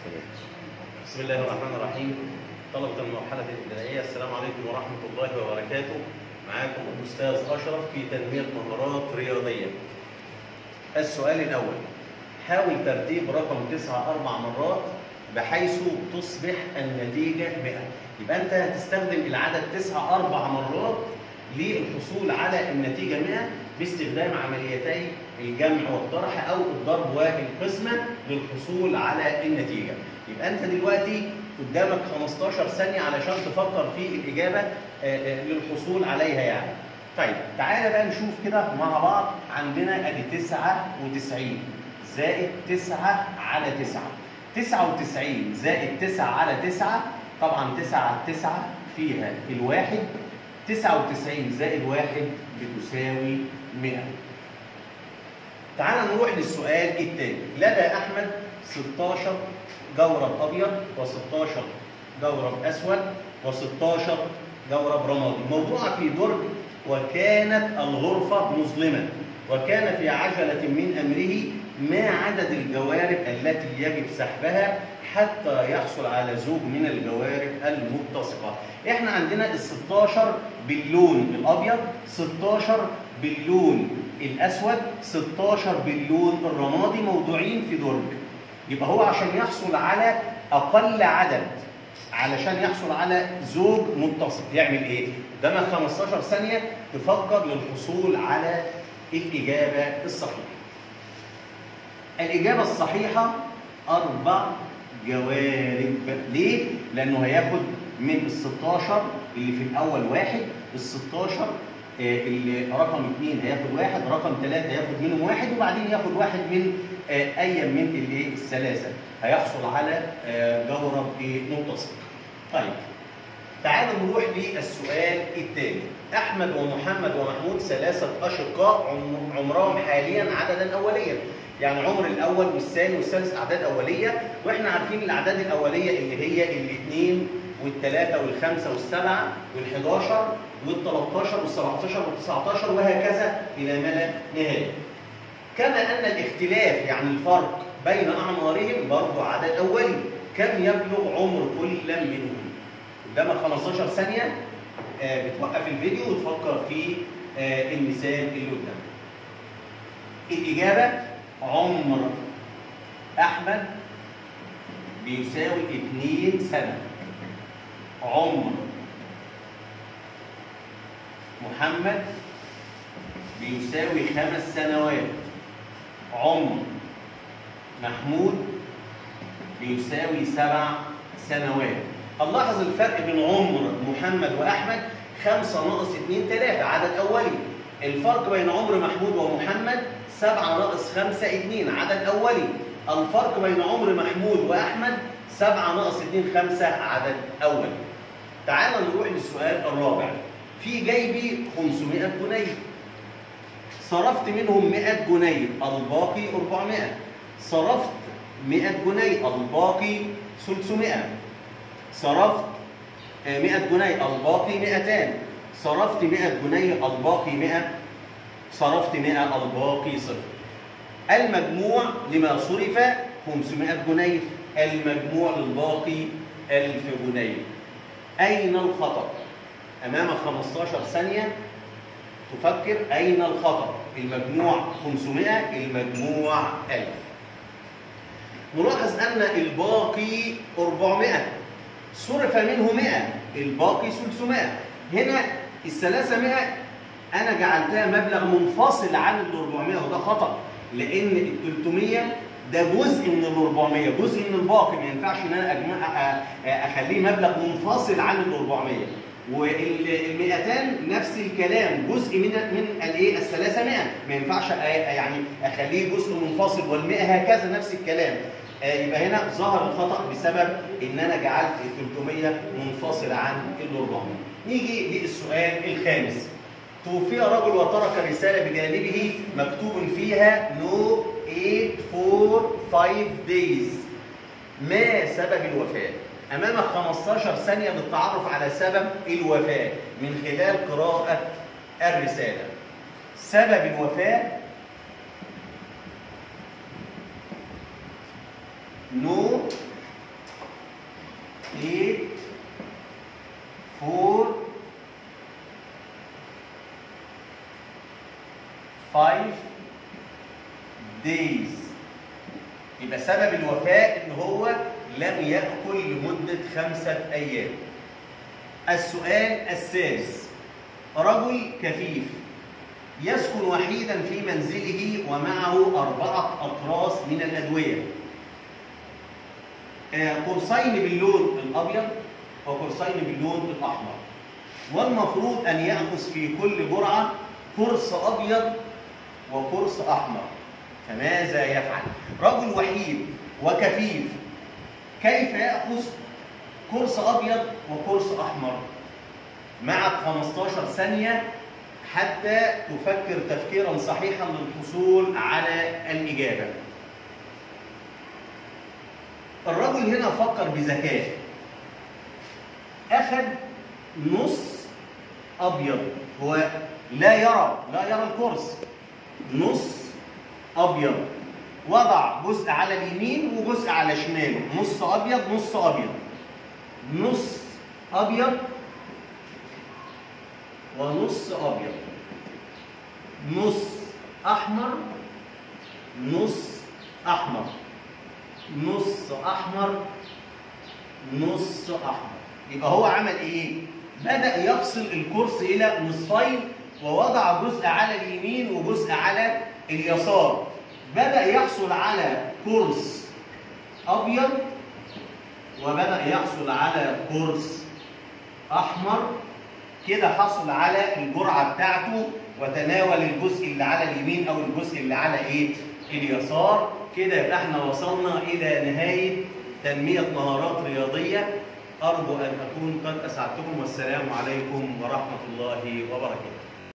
بسم الله الرحمن الرحيم طلبة المرحلة الابتدائية السلام عليكم ورحمة الله وبركاته معاكم الأستاذ أشرف في تنمية مهارات رياضية السؤال الأول حاول ترتيب رقم تسعة أربع مرات بحيث تصبح النتيجة 100 يبقى أنت هتستخدم العدد تسعة أربع مرات للحصول على النتيجة 100 باستخدام عمليتي الجمع والطرح أو الضرب والقسمة للحصول على النتيجة يبقى أنت دلوقتي قدامك 15 ثانية علشان تفكر في الإجابة آه، آه، للحصول عليها يعني. طيب تعالى بقى نشوف كده مع بعض عندنا ادي 99 زائد 9 على 9 99 زائد 9 على 9 طبعا 9 على 9 فيها الواحد 99 زائد واحد بتساوي 100 تعال نروح للسؤال الثاني لدى احمد 16 جورب ابيض و16 جورب اسود و16 جورب رمادي موضوع في درج وكانت الغرفه مظلمه وكان في عجله من امره ما عدد الجوارب التي يجب سحبها حتى يحصل على زوج من الجوارب المتسقه احنا عندنا ال 16 باللون الابيض 16 باللون الاسود 16 باللون الرمادي موضوعين في درج يبقى هو عشان يحصل على اقل عدد علشان يحصل على زوج متصل يعمل ايه قدامك 15 ثانيه تفكر للحصول على الاجابه الصحيحه الاجابه الصحيحه اربع جوارب ليه لانه هياخد من ال 16 اللي في الاول واحد ال 16 آه، اللي رقم اثنين هياخد واحد رقم ثلاثة هياخد منهم واحد وبعدين ياخد واحد من آه، اي من الايه الثلاثه هيحصل على آه، جورب ايه متصل طيب تعالوا نروح للسؤال الثاني احمد ومحمد ومحمود ثلاثه اشقاء عم- عمرهم حاليا عددا اوليا يعني عمر الاول والثاني والثالث اعداد اوليه واحنا عارفين الاعداد الاوليه اللي هي الاثنين والثلاثه والخمسه والسبعه وال11 وال13 وال17 وال19 وهكذا الى ما لا نهايه. كما ان الاختلاف يعني الفرق بين اعمارهم برضه عدد اولي كم يبلغ عمر كل منهم قدامك 15 ثانيه آه، بتوقف الفيديو وتفكر في آه، المثال اللي قدامك الاجابه عمر احمد بيساوي 2 سنه عمر محمد بيساوي خمس سنوات عمر محمود بيساوي سبع سنوات هنلاحظ الفرق بين عمر محمد واحمد خمسة ناقص اتنين تلاتة عدد اولي الفرق بين عمر محمود ومحمد سبعة ناقص خمسة اتنين عدد اولي الفرق بين عمر محمود واحمد سبعة ناقص اتنين خمسة عدد اولي تعال نروح للسؤال الرابع في جيبي 500 جنيه صرفت منهم 100 جنيه الباقي 400 صرفت 100 جنيه الباقي 300 صرفت آه، 100 جنيه الباقي 200 صرفت 100 جنيه الباقي 100 صرفت 100 الباقي صفر المجموع لما صرف 500 جنيه المجموع للباقي 1000 جنيه أين الخطأ؟ أمام 15 ثانية تفكر أين الخطأ؟ المجموع 500 المجموع 1000 نلاحظ أن الباقي 400 صرف منه 100 الباقي 300 هنا ال 300 أنا جعلتها مبلغ منفصل عن ال 400 وده خطأ لأن ال 300 ده جزء من ال 400 جزء من الباقي ما ينفعش ان انا أجمع أ- أ- اخليه مبلغ منفصل عن ال 400 وال 200 نفس الكلام جزء من من الايه ال 300 ما ينفعش أ- يعني اخليه جزء منفصل وال 100 هكذا نفس الكلام آه، يبقى هنا ظهر الخطا بسبب ان انا جعلت ال 300 منفصل عن ال 400 نيجي للسؤال الخامس توفي رجل وترك رسالة بجانبه مكتوب فيها no 845 days ما سبب الوفاة؟ أمامك 15 ثانية للتعرف على سبب الوفاة من خلال قراءة الرسالة. سبب الوفاة no stayed for five days يبقى سبب الوفاة ان هو لم يأكل لمدة خمسة أيام السؤال السادس رجل كفيف يسكن وحيدا في منزله ومعه أربعة أقراص من الأدوية آه، قرصين باللون الأبيض وقرصين باللون الأحمر والمفروض أن يأخذ في كل جرعة قرص أبيض وقرص أحمر فماذا يفعل؟ رجل وحيد وكفيف كيف يأخذ قرص أبيض وقرص أحمر؟ معك 15 ثانية حتى تفكر تفكيرا صحيحا للحصول على الإجابة. الرجل هنا فكر بذكاء. أخذ نص أبيض هو لا يرى لا يرى القرص نص أبيض وضع جزء على اليمين وجزء على شماله نص أبيض نص أبيض نص أبيض ونص أبيض نص أحمر نص أحمر نص أحمر نص أحمر يبقى هو عمل إيه؟ بدأ يفصل الكرسي إلى نصفين ووضع جزء على اليمين وجزء على اليسار بدأ يحصل على كرس أبيض وبدأ يحصل على كرس أحمر كده حصل على الجرعة بتاعته وتناول الجزء اللي على اليمين أو الجزء اللي على إيه؟ اليسار كده يبقى احنا وصلنا إلى نهاية تنمية مهارات رياضية أرجو أن أكون قد أسعدتكم والسلام عليكم ورحمة الله وبركاته